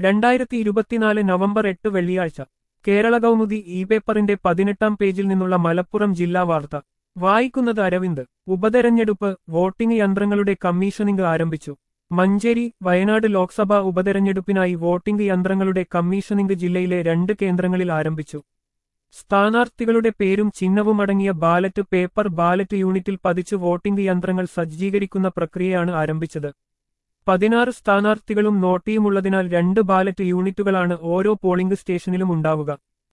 രണ്ടായിരത്തി ഇരുപത്തിനാല് നവംബർ എട്ട് വെള്ളിയാഴ്ച കേരള കൗമുദി ഇ പേപ്പറിന്റെ പതിനെട്ടാം പേജിൽ നിന്നുള്ള മലപ്പുറം ജില്ലാ വാർത്ത വായിക്കുന്നത് അരവിന്ദ് ഉപതെരഞ്ഞെടുപ്പ് വോട്ടിംഗ് യന്ത്രങ്ങളുടെ കമ്മീഷനിംഗ് ആരംഭിച്ചു മഞ്ചേരി വയനാട് ലോക്സഭാ ഉപതെരഞ്ഞെടുപ്പിനായി വോട്ടിംഗ് യന്ത്രങ്ങളുടെ കമ്മീഷനിംഗ് ജില്ലയിലെ രണ്ട് കേന്ദ്രങ്ങളിൽ ആരംഭിച്ചു സ്ഥാനാർത്ഥികളുടെ പേരും ചിഹ്നവും അടങ്ങിയ ബാലറ്റ് പേപ്പർ ബാലറ്റ് യൂണിറ്റിൽ പതിച്ച് വോട്ടിംഗ് യന്ത്രങ്ങൾ സജ്ജീകരിക്കുന്ന പ്രക്രിയയാണ് ആരംഭിച്ചത് പതിനാറ് സ്ഥാനാർത്ഥികളും നോട്ടിയുമുള്ളതിനാൽ രണ്ട് ബാലറ്റ് യൂണിറ്റുകളാണ് ഓരോ പോളിംഗ് സ്റ്റേഷനിലും ഉണ്ടാവുക